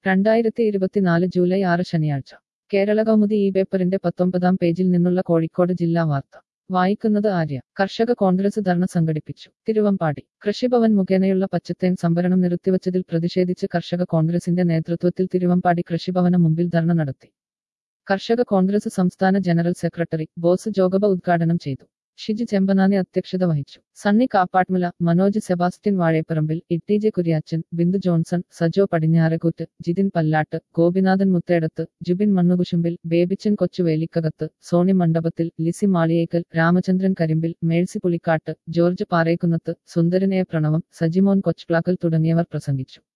രണ്ടായിരത്തി ഇരുപത്തിനാല് ജൂലൈ ആറ് ശനിയാഴ്ച കേരള കൗമുദി ഈ പേപ്പറിന്റെ പത്തൊമ്പതാം പേജിൽ നിന്നുള്ള കോഴിക്കോട് ജില്ലാ വാർത്ത വായിക്കുന്നത് ആര്യ കർഷക കോൺഗ്രസ് ധർണ സംഘടിപ്പിച്ചു തിരുവമ്പാടി കൃഷിഭവൻ മുഖേനയുള്ള പച്ചത്തേൻ സംഭരണം നിർത്തിവച്ചതിൽ പ്രതിഷേധിച്ച് കർഷക കോൺഗ്രസിന്റെ നേതൃത്വത്തിൽ തിരുവമ്പാടി കൃഷിഭവന മുമ്പിൽ ധർണ നടത്തി കർഷക കോൺഗ്രസ് സംസ്ഥാന ജനറൽ സെക്രട്ടറി ബോസ് ജോഗബ ഉദ്ഘാടനം ചെയ്തു ഷിജി ചെമ്പനാനി അധ്യക്ഷത വഹിച്ചു Sunny Kappadmula Manoj Sebastian Vazhepparambil Itty J Kuriachan Bindu Johnson Sajo Padinjarakoott Jithin Pallatt Gopinathan Muthedath Jubin Mannukusumbil Babychan Kochuvelikkakath Soni Mandapathil Lizzy Maliyekkal Ramachandran Karimbil Mercy Pulikkatt George Parekkunnath Sundaranaya Pranavam Sajimon Kochuplakkal തുടങ്ങിയവർ പ്രസംഗിച്ചു